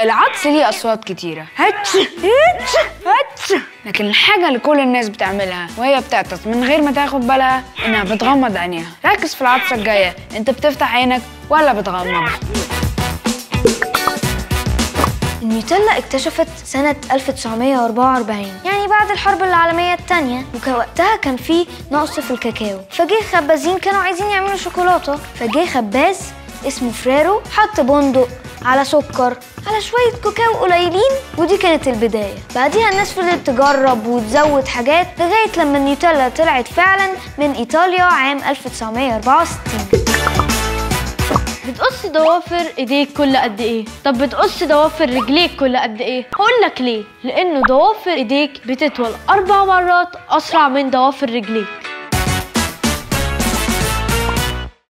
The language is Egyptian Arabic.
العطس ليه أصوات كتيرة هتش هتش هتش لكن الحاجة اللي كل الناس بتعملها وهي بتعطس من غير ما تاخد بالها إنها بتغمض عينيها ركز في العطسة الجاية أنت بتفتح عينك ولا بتغمض النيوتيلا اكتشفت سنة 1944 يعني بعد الحرب العالمية التانية وكوقتها كان في نقص في الكاكاو فجه خبازين كانوا عايزين يعملوا شوكولاتة فجه خباز اسمه فريرو حط بندق على سكر على شوية كاكاو قليلين ودي كانت البداية بعديها الناس فضلت تجرب وتزود حاجات لغاية لما النيوتيلا طلعت فعلا من إيطاليا عام 1964 بتقص ضوافر ايديك كل قد ايه طب بتقص ضوافر رجليك كل قد ايه هقول لك ليه لانه ضوافر ايديك بتطول اربع مرات اسرع من ضوافر رجليك